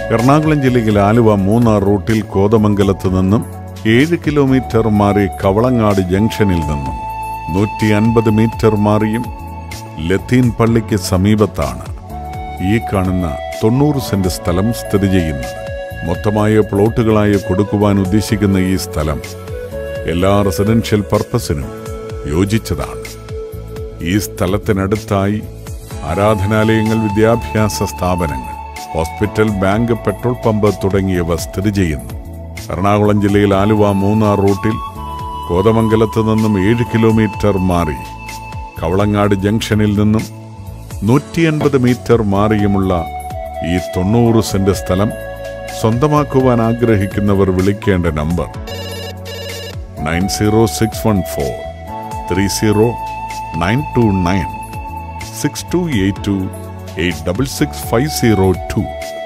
എറണാകുളം ജില്ലയിൽ ആലുവ മൂന്നാർ റൂട്ടിൽ കോതമംഗലത്ത് നിന്നും ഏഴ് കിലോമീറ്റർ മാറി കവളങ്ങാട് ജംഗ്ഷനിൽ നിന്നും നൂറ്റി അൻപത് മീറ്റർ മാറിയും ലത്തീൻ പള്ളിക്ക് സമീപത്താണ് ഈ കാണുന്ന തൊണ്ണൂറ് സെന്റ് സ്ഥലം സ്ഥിതി ചെയ്യുന്നത് മൊത്തമായ പ്ലോട്ടുകളായി കൊടുക്കുവാൻ ഉദ്ദേശിക്കുന്ന ഈ സ്ഥലം എല്ലാ റെസിഡൻഷ്യൽ പർപ്പസിനും യോജിച്ചതാണ് ഈ സ്ഥലത്തിനടുത്തായി ആരാധനാലയങ്ങൾ വിദ്യാഭ്യാസ സ്ഥാപനങ്ങൾ ഹോസ്പിറ്റൽ ബാങ്ക് പെട്രോൾ പമ്പ് തുടങ്ങിയവ സ്ഥിതി ചെയ്യുന്നു എറണാകുളം ജില്ലയിൽ ആലുവ മൂന്നാർ റൂട്ടിൽ കോതമംഗലത്ത് നിന്നും ഏഴ് കിലോമീറ്റർ മാറി കവളങ്ങാട് ജംഗ്ഷനിൽ നിന്നും നൂറ്റി അൻപത് മീറ്റർ മാറിയുമുള്ള ഈ തൊണ്ണൂറ് സെന്റ് സ്ഥലം സ്വന്തമാക്കുവാൻ ആഗ്രഹിക്കുന്നവർ വിളിക്കേണ്ട number nine zero six one four three zero nine two nine six two eight two eight double six five zero to